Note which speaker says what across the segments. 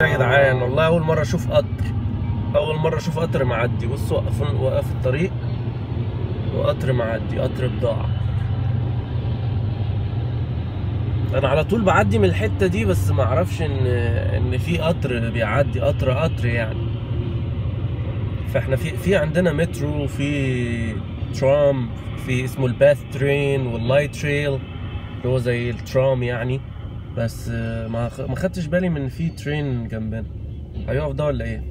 Speaker 1: يا جدعان والله اول مره اشوف قطر اول مره اشوف قطر معدي بصوا وقفوا وقف الطريق وقطر معدي قطر بضاعه انا على طول بعدي من الحته دي بس ما اعرفش ان ان في قطر بيعدي قطر قطر يعني فاحنا في في عندنا مترو في ترام في اسمه الباث ترين واللايت تريل اللي هو زي الترام يعني بس آه، ما خ- ما خدتش بالي من في ترين جنبنا هيقف ده ولا ايه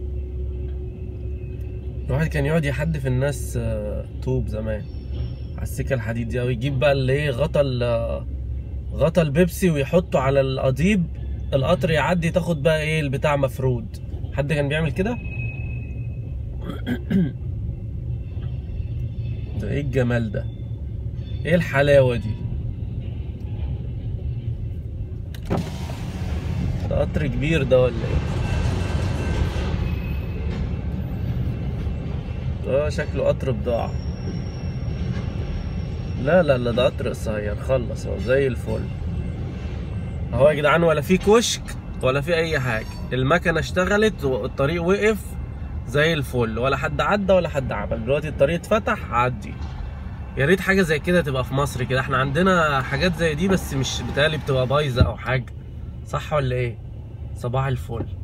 Speaker 1: الواحد كان يقعد يحدف الناس آه، طوب زمان على السكه الحديد دي او يجيب بقى اللي ايه غطا ال- غطا البيبسي ويحطه على القضيب القطر يعدي تاخد بقى ايه البتاع مفرود حد كان بيعمل كده ده ايه الجمال ده ايه الحلاوه دي ده قطر كبير ده ولا ايه اه شكله قطر بضاعة لا لا لا ده قطر قصير خلص اهو زي الفل اهو يا جدعان ولا في كشك ولا في اي حاجة المكنة اشتغلت والطريق وقف زي الفل ولا حد عدى ولا حد عمل دلوقتي الطريق اتفتح عدي يا ريت حاجة زي كده تبقى في مصر كده احنا عندنا حاجات زي دي بس مش بتهيألي بتبقى بايظة او حاجة صح ولا ايه صباح الفل